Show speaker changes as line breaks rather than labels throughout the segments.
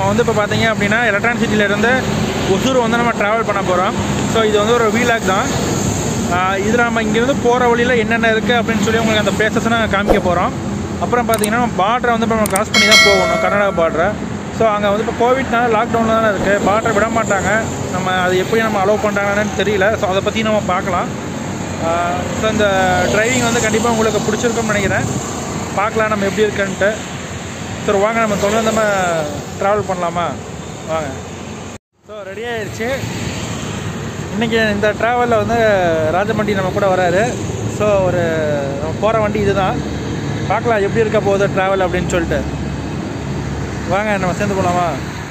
வந்து இப்போ பார்த்தீங்க அப்படின்னா எலக்ட்ரானிக் சிட்டிலேருந்து ஒசூர் வந்து நம்ம ட்ராவல் பண்ண போகிறோம் ஸோ இது வந்து ஒரு வீலாக் தான் இதில் நம்ம இங்கேருந்து போகிற வழியில் என்னென்ன இருக்குது அப்படின்னு சொல்லி உங்களுக்கு அந்த பிளேசஸ் நாங்கள் காமிக்க போகிறோம் அப்புறம் பார்த்தீங்கன்னா பார்டரை வந்து இப்போ நம்ம கிராஸ் பண்ணி தான் போகணும் கர்நாடகா பார்டரை ஸோ அங்கே வந்து இப்போ கோவிட்னால லாக்டவுனில் தானே இருக்குது பார்டரை விட மாட்டாங்க நம்ம அது எப்படி நம்ம அலோவ் பண்ணுறாங்கன்னு தெரியல ஸோ அதை பற்றி நம்ம பார்க்கலாம் ஸோ இந்த டிரைவிங் வந்து கண்டிப்பாக உங்களுக்கு பிடிச்சிருக்கும்னு நினைக்கிறேன் பார்க்கலாம் நம்ம எப்படி இருக்குன்ட்டு சரி வாங்க நம்ம தொடர்ந்து நம்ம ட்ராவல் பண்ணலாமா வாங்க ஸோ ரெடி ஆயிடுச்சு இன்றைக்கி இந்த ட்ராவலில் வந்து ராஜமண்டி நம்ம கூட வராரு ஸோ ஒரு நம்ம போகிற வண்டி இதுதான் பார்க்கலாம் எப்படி இருக்க போகுது ட்ராவல் அப்படின்னு சொல்லிட்டு வாங்க நம்ம சேர்ந்து போகலாமா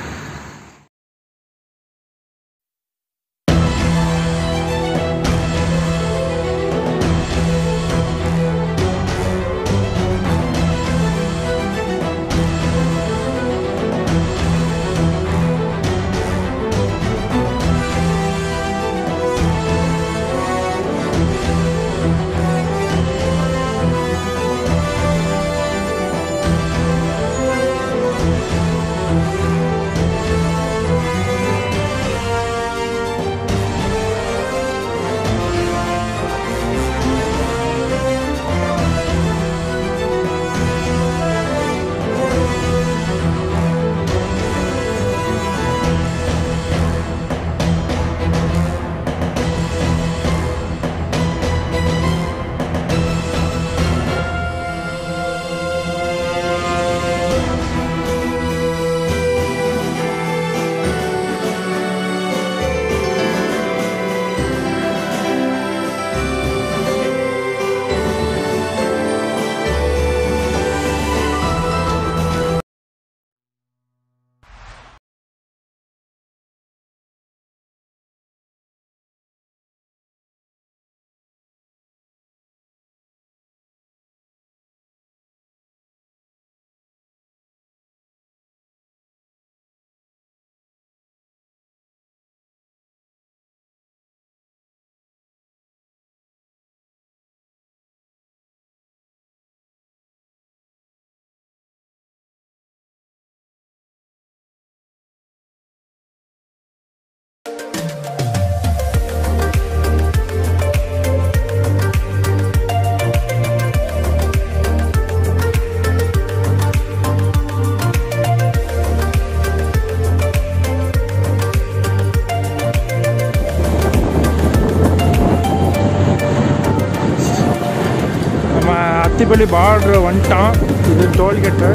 நம்ம அத்திப்பள்ளி பார்டர் வந்துட்டோம் இது டோல்கேட்டு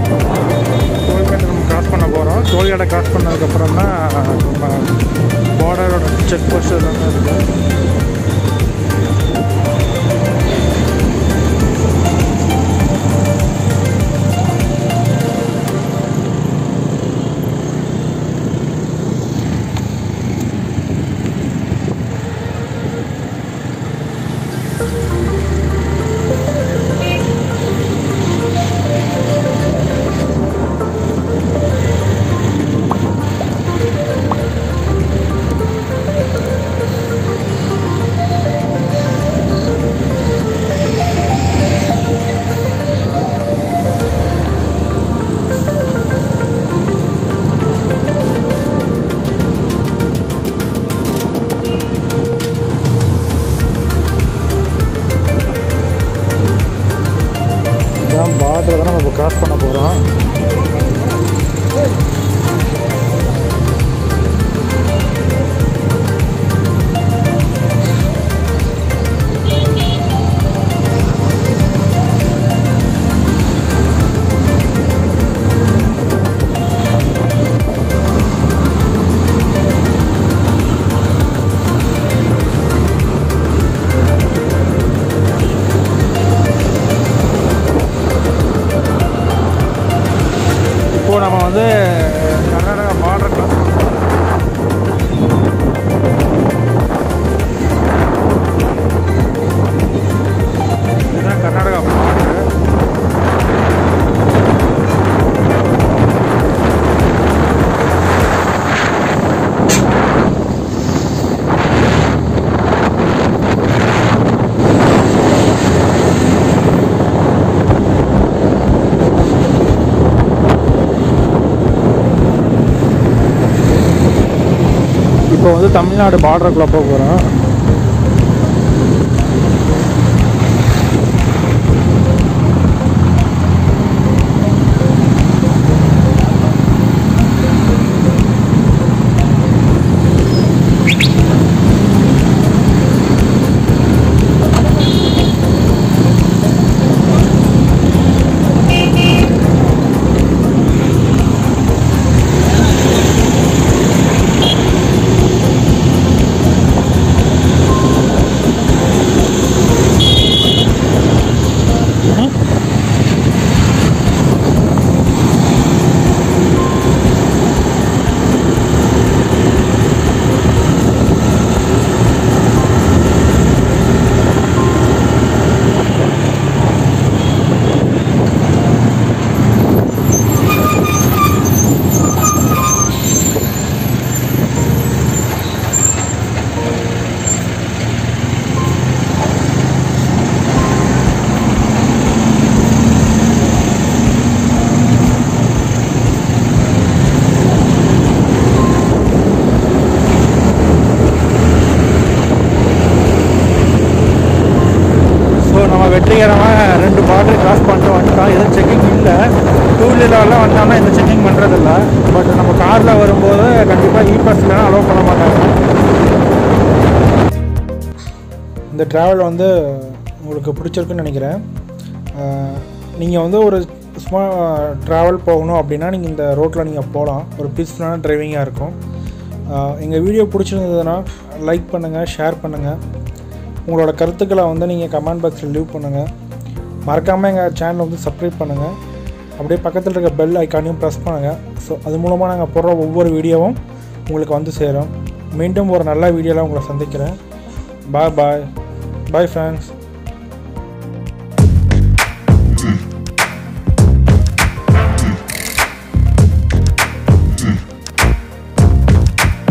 டோல்கேட்டை நம்ம கிராஸ் பண்ண போகிறோம் டோல்கேட்டை கிராஸ் பண்ணதுக்கப்புறம் தான் நம்ம பார்டரோட செக் போஸ்ட் எல்லாமே இருக்குது இப்போ வந்து தமிழ்நாடு பார்டருக்குள்ளே போக போகிறோம் ஸோ நம்ம வெற்றிகரமாக ரெண்டு பார்டர் கிராஸ் பண்ணிட்டு வந்துட்டோம் எதுவும் செக்கிங் இல்லை டூ வீலர்லாம் வந்தோம்னா எந்த செக்கிங் பண்ணுறதில்ல பட் நம்ம காரில் வரும்போது கண்டிப்பாக இ பாஸ் இல்லைனா அலோவ் பண்ண மாட்டாங்க இந்த ட்ராவல் வந்து உங்களுக்கு பிடிச்சிருக்குன்னு நினைக்கிறேன் நீங்கள் வந்து ஒரு சும்மா ட்ராவல் போகணும் அப்படின்னா நீங்கள் இந்த ரோட்டில் நீங்கள் போகலாம் ஒரு பீஸ்ஃபுல்லான டிரைவிங்காக இருக்கும் எங்கள் வீடியோ பிடிச்சிருந்ததுன்னா லைக் பண்ணுங்கள் ஷேர் பண்ணுங்கள் உங்களோட கருத்துக்களை வந்து நீங்கள் கமெண்ட் பாக்ஸில் லீவ் பண்ணுங்கள் மறக்காமல் எங்கள் சேனலை வந்து சப்ஸ்கிரைப் பண்ணுங்கள் அப்படியே பக்கத்தில் இருக்க பெல் ஐக்கானையும் ப்ரெஸ் பண்ணுங்கள் ஸோ அது மூலமாக நாங்கள் போடுற ஒவ்வொரு வீடியோவும் உங்களுக்கு வந்து சேரும் மீண்டும் ஒரு நல்ல வீடியோவில் உங்களை சந்திக்கிறேன் பாய் பாய் பாய் ஃப்ரெண்ட்ஸ்